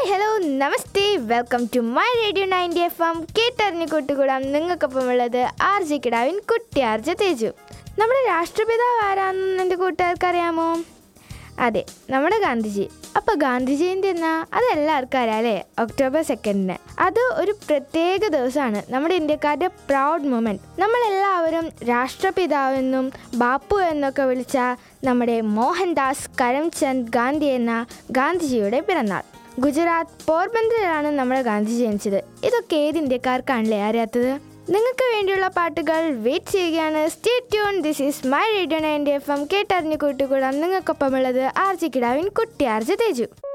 hello namaste welcome to my radio ninety F M കേട്ടറിഞ്ഞ് കൂട്ടുകൂടാം നിങ്ങൾക്കൊപ്പം ഉള്ളത് ആർ ജി കിടാവിൻ കുട്ടി ആർ ജെ തേജു നമ്മുടെ രാഷ്ട്രപിതാവ് ആരാണെന്ന് എൻ്റെ കൂട്ടുകാർക്ക് അറിയാമോ അതെ നമ്മുടെ ഗാന്ധിജി അപ്പോൾ ഗാന്ധി ജയന്തി എന്നാ അത് എല്ലാവർക്കും അറിയാം അല്ലേ ഒക്ടോബർ സെക്കൻഡിന് അത് ഒരു പ്രത്യേക ദിവസമാണ് നമ്മുടെ ഇന്ത്യക്കാരുടെ പ്രൗഡ് മൊമെൻറ്റ് നമ്മളെല്ലാവരും രാഷ്ട്രപിതാവെന്നും ബാപ്പു എന്നൊക്കെ വിളിച്ച നമ്മുടെ മോഹൻദാസ് കരംചന്ദ് ഗാന്ധി എന്ന ഗാന്ധിജിയുടെ പിറന്നാൾ ഗുജറാത്ത് പോർബന്തറിലാണ് നമ്മുടെ ഗാന്ധി ജനിച്ചത് ഇതൊക്കെ ഏത് ഇന്ത്യക്കാർക്കാണല്ലേ അറിയാത്തത് നിങ്ങൾക്ക് വേണ്ടിയുള്ള പാട്ടുകൾ വെയിറ്റ് ചെയ്യുകയാണ് stay tune this is my radio ninety F M കേട്ടറിഞ്ഞു കൂട്ടുകൂടാം നിങ്ങൾക്കൊപ്പമുള്ളത് ആർജി കിടാവിൻ കുട്ടി ആർജി തേജു